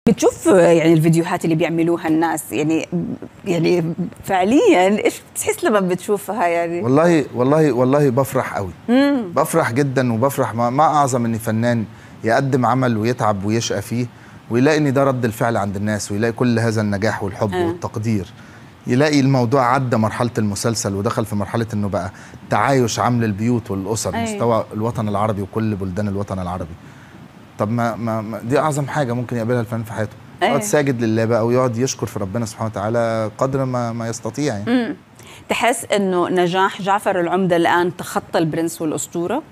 بتشوف يعني الفيديوهات اللي بيعملوها الناس يعني يعني فعليا ايش بتحس لما بتشوفها يعني والله والله والله بفرح قوي بفرح جدا وبفرح ما, ما اعظم ان فنان يقدم عمل ويتعب ويشقى فيه ويلاقي ان ده رد الفعل عند الناس ويلاقي كل هذا النجاح والحب آه. والتقدير يلاقي الموضوع عدى مرحله المسلسل ودخل في مرحله انه بقى تعايش عامل البيوت والاسر أيوة. مستوى الوطن العربي وكل بلدان الوطن العربي طب ما, ما, ما دي اعظم حاجه ممكن يقابلها الفنان في حياته أيوة. يقعد ساجد لله بقى ويقعد يشكر في ربنا سبحانه وتعالى قدر ما ما يستطيع يعني تحس انه نجاح جعفر العمده الان تخطى البرنس والاسطوره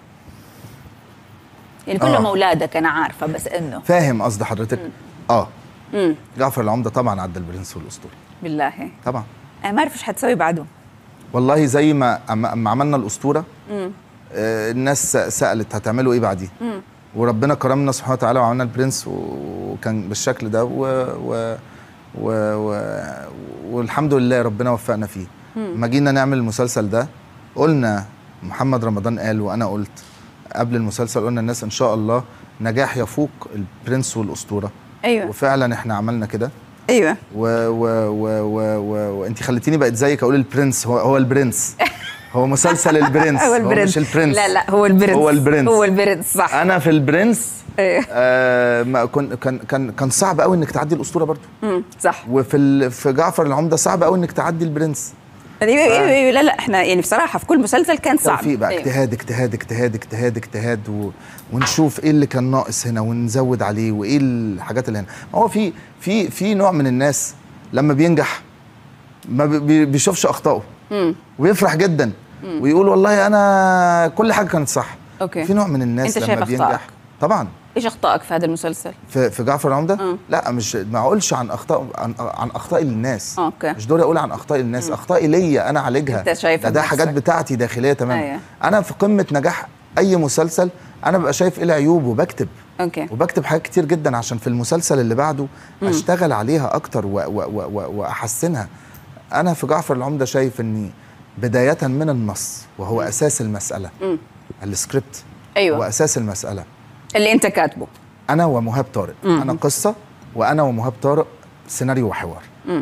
يعني كلهم آه. اولادك انا عارفه بس انه فاهم قصد حضرتك اه امم جعفر العمده طبعا عدى البرنس والاسطوره بالله طبعا انا ما اعرف ايش حتسوي بعده والله زي ما أما أما عملنا الاسطوره آه الناس سالت هتعملوا ايه بعديه وربنا كرمنا سبحانه وتعالى وعملنا البرنس وكان بالشكل ده و و و و والحمد لله ربنا وفقنا فيه ما جينا نعمل المسلسل ده قلنا محمد رمضان قال وانا قلت قبل المسلسل قلنا الناس ان شاء الله نجاح يفوق البرنس والاسطوره ايوه وفعلا احنا عملنا كده ايوه و و و و و وانت خليتيني بقت زيك اقول البرنس هو هو البرنس هو مسلسل البرنس هو هو البرنس مش البرنس لا لا هو البرنس هو البرنس هو البرنس صح انا في البرنس ايوه آه ما كن كان كان كان صعب قوي انك تعدي الاسطوره برضو مم، صح وفي ال في جعفر العمده صعب قوي انك تعدي البرنس ايوه ايوه ايوه لا لا احنا يعني بصراحه في كل مسلسل كان صعب توفيق بقى أيوة. اجتهاد اجتهاد اجتهاد اجتهاد اجتهاد و... ونشوف ايه اللي كان ناقص هنا ونزود عليه وايه الحاجات اللي هنا هو في في في نوع من الناس لما بينجح ما بي- بي- بيشوفش اخطائه مم. ويفرح جدا ويقول والله انا كل حاجه كانت صح أوكي. في نوع من الناس أنت لما شايف بينجح أخطائك؟ طبعا ايش اخطائك في هذا المسلسل؟ في في جعفر العمده آه. لا مش ما اقولش عن اخطاء عن, عن اخطائي للناس أوكي. مش دوري اقول عن اخطائي للناس اخطائي ليا انا اعالجها أنت شايفها ده, ده بنفسك. حاجات بتاعتي داخليه تمام أيوة. انا في قمه نجاح اي مسلسل انا ببقى شايف ايه العيوب وبكتب اوكي وبكتب حاجات كتير جدا عشان في المسلسل اللي بعده اشتغل عليها اكتر و و و و واحسنها انا في جعفر العمده شايف اني بدايه من النص وهو اساس المساله مم. السكريبت ايوه هو اساس المساله اللي انت كاتبه انا ومهاب طارق مم. انا قصه وانا ومهاب طارق سيناريو وحوار مم.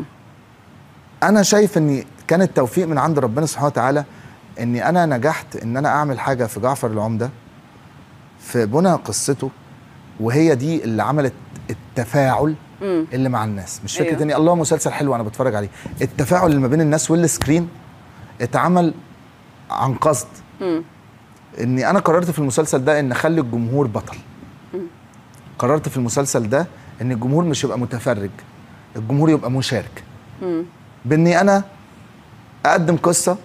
انا شايف ان كان التوفيق من عند ربنا سبحانه وتعالى اني انا نجحت ان انا اعمل حاجه في جعفر العمده في بنى قصته وهي دي اللي عملت التفاعل مم. اللي مع الناس مش فكره أيوه. اني الله مسلسل حلو انا بتفرج عليه التفاعل اللي ما بين الناس والسكرين اتعمل عن قصد مم. اني انا قررت في المسلسل ده ان اخلي الجمهور بطل قررت في المسلسل ده ان الجمهور مش يبقى متفرج الجمهور يبقى مشارك مم. باني انا اقدم قصه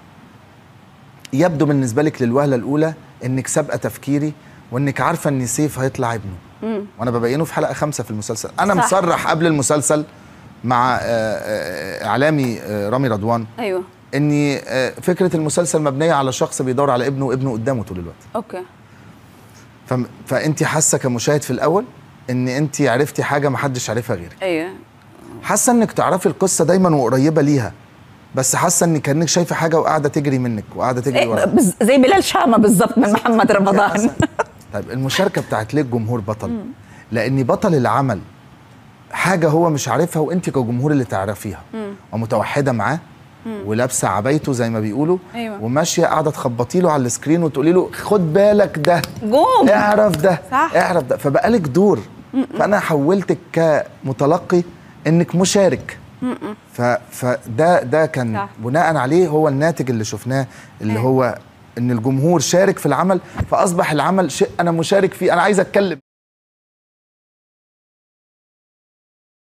يبدو بالنسبه لك للوهله الاولى انك سابقه تفكيري وانك عارفه ان سيف هيطلع ابنه مم. وانا ببينه في حلقه خمسة في المسلسل انا صح. مصرح قبل المسلسل مع آه، آه، اعلامي آه، رامي رضوان ايوه اني آه، فكره المسلسل مبنيه على شخص بيدور على ابنه وابنه قدامه طول الوقت اوكي فم- فانت حاسه كمشاهد في الاول ان انت عرفتي حاجه ما حدش عارفها غيرك ايوه حاسه انك تعرفي القصه دايما وقريبه ليها بس حاسه انك كانك شايفه حاجه وقاعده تجري منك وقاعده تجري إيه ورا بز- زي بلال شامه بالضبط من محمد رمضان طيب المشاركه بتاعت ليه الجمهور بطل لان بطل العمل حاجه هو مش عارفها وانت كجمهور اللي تعرفيها ومتوحده معاه ولابسه عبايته زي ما بيقولوا أيوة. وماشيه قاعده تخبطي له على السكرين وتقولي له خد بالك ده قوم اعرف ده صح. اعرف ده فبقالك دور فانا حولتك كمتلقي انك مشارك ف فده ده كان صح. بناء عليه هو الناتج اللي شفناه اللي أيوة. هو ان الجمهور شارك في العمل فاصبح العمل شيء انا مشارك فيه انا عايز اتكلم